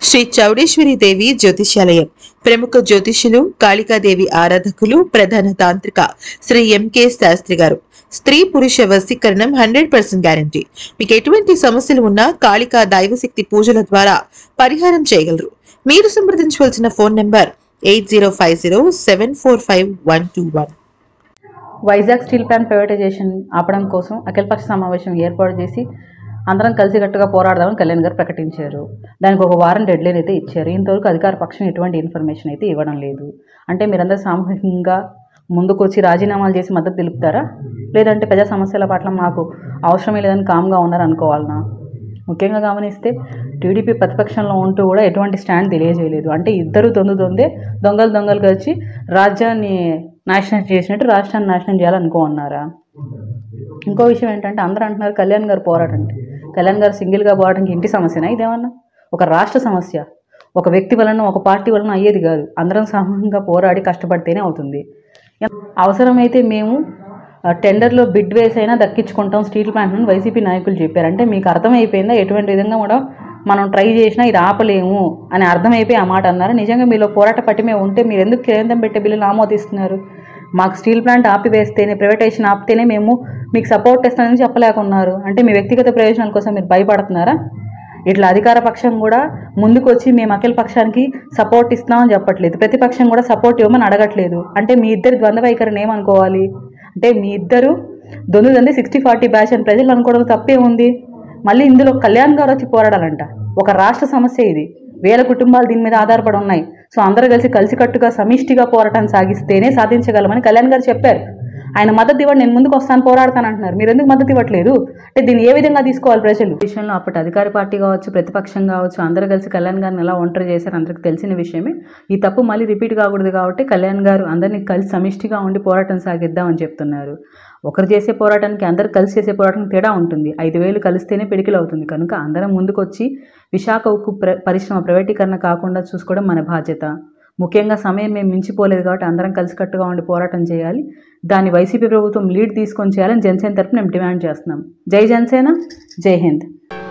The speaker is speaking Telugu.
శ్రీ చౌడేశ్వరి దేవి జ్యోతిష్యాలయం ప్రముఖ జ్యోతిష్యులు కాళికాదేవి ఆరాధకులు ప్రధాన తాంత్రిక శ్రీ ఎంకే శాస్త్రి గారు స్త్రీ పురుష వశీకరణం హండ్రెడ్ పర్సెంట్ గ్యారంటీ మీకు ఎటువంటి సమస్యలు ఉన్నా కాళికా దైవశక్తి పూజల ద్వారా పరిహారం చేయగలరు మీరు సంప్రదించవలసిన phone number eight zero five zero seven four five one two one Vizag steel plant privatization ఆపడం కోసం అఖిలపక్ష సమావేశం ఏర్పాటు చేసి అందరం కలిసికట్టుగా పోరాడదామని కళ్యాణ్ గారు ప్రకటించారు దానికి ఒక వారం డెడ్లైన్ అయితే ఇచ్చారు ఇంతవరకు అధికార పక్షం ఎటువంటి ఇన్ఫర్మేషన్ అయితే ఇవ్వడం లేదు అంటే మీరందరూ సామూహికంగా ముందుకు వచ్చి రాజీనామాలు చేసి మద్దతు తెలుపుతారా లేదంటే ప్రజా సమస్యల పట్ల మాకు అవసరమే లేదని కామ్గా ఉన్నారు అనుకోవాలనా ముఖ్యంగా గమనిస్తే టీడీపీ ప్రతిపక్షంలో ఉంటూ కూడా ఎటువంటి స్టాండ్ తెలియజేయలేదు అంటే ఇద్దరు దొందు దొందే దొంగలు దొంగలు కలిసి రాజ్యాన్ని నాశనం చేసినట్టు రాష్ట్రాన్ని నాశనం చేయాలనుకోన్నారా ఇంకో విషయం ఏంటంటే అందరూ అంటున్నారు కళ్యాణ్ గారు పోరాటం అంటే కళ్యాణ్ గారు సింగిల్గా పోరాటానికి ఇంటి సమస్యనా ఇదేమన్నా ఒక రాష్ట్ర సమస్య ఒక వ్యక్తి వలన ఒక పార్టీ వలన అయ్యేది కాదు అందరం సమూహంగా పోరాడి కష్టపడితేనే అవుతుంది అవసరమైతే మేము ఆ, టెండర్లో బిడ్ వేసి అయినా దక్కించుకుంటాం స్టీల్ ప్లాంట్ అని వైసీపీ నాయకులు చెప్పారు అంటే మీకు అర్థమైపోయిందా ఎటువంటి విధంగా కూడా మనం ట్రై చేసినా ఇది ఆపలేము అని అర్థమైపోయి ఆ మాట అన్నారు నిజంగా మీలో పోరాట పట్టిమే ఉంటే మీరు ఎందుకు కేంద్రం పెట్టే బిల్లులు ఆమోదిస్తున్నారు మాకు స్టీల్ ప్లాంట్ ఆపివేస్తేనే ప్రైవేటైజేషన్ ఆపితేనే మేము మీకు సపోర్ట్ ఇస్తానని చెప్పలేకున్నారు అంటే మీ వ్యక్తిగత ప్రయోజనాల కోసం మీరు భయపడుతున్నారా ఇట్లా అధికార పక్షం కూడా ముందుకు వచ్చి మేము అఖిల పక్షానికి సపోర్ట్ ఇస్తున్నామని చెప్పట్లేదు ప్రతిపక్షం కూడా సపోర్ట్ ఇవ్వమని అడగట్లేదు అంటే మీ ఇద్దరి ద్వంద్వ వైఖరిని ఏమనుకోవాలి అంటే మీ ఇద్దరు దొందుదంది సిక్స్టీ ఫార్టీ బ్యాచ్ అని ప్రజలు అనుకోవడం తప్పే ఉంది మళ్ళీ ఇందులో కళ్యాణ్ గారు వచ్చి పోరాడాలంట ఒక రాష్ట్ర సమస్య ఇది వేల కుటుంబాలు దీని మీద ఆధారపడి ఉన్నాయి సో అందరూ కలిసి కలిసికట్టుగా సమిష్టిగా పోరాటం సాగిస్తేనే సాధించగలమని కళ్యాణ్ గారు చెప్పారు ఆయన మద్దతు ఇవ్వండి నేను ముందుకు వస్తాను పోరాడతాను అంటున్నారు మీరు ఎందుకు మద్దతు ఇవ్వట్లేదు అంటే దీన్ని ఏ విధంగా తీసుకోవాలి ప్రజలు ఈ విషయంలో అప్పటి అధికార పార్టీ కావచ్చు ప్రతిపక్షం కావచ్చు అందరూ కలిసి కళ్యాణ్ గారిని ఎలా ఒంటరి చేశారు అందరికి తెలిసిన విషయమే ఈ తప్పు మళ్ళీ రిపీట్ కాకూడదు కాబట్టి కళ్యాణ్ గారు అందరినీ కలిసి సమిష్టిగా ఉండి పోరాటం సాగిద్దామని చెప్తున్నారు ఒకరు చేసే పోరాటానికి అందరు కలిసి చేసే పోరాటానికి తేడా ఉంటుంది ఐదు వేలు కలిస్తేనే పిడికిలు అవుతుంది కనుక అందరం ముందుకొచ్చి విశాఖ ఉక్కు ప్ర పరిశ్రమ ప్రైవేటీకరణ కాకుండా చూసుకోవడం మన బాధ్యత ముఖ్యంగా సమయం మేము మించిపోలేదు కాబట్టి అందరం కలిసికట్టుగా ఉండి పోరాటం చేయాలి దాన్ని వైసీపీ ప్రభుత్వం లీడ్ తీసుకొని చేయాలని జనసేన తరఫున మేము డిమాండ్ చేస్తున్నాం జై జనసేన జై హింద్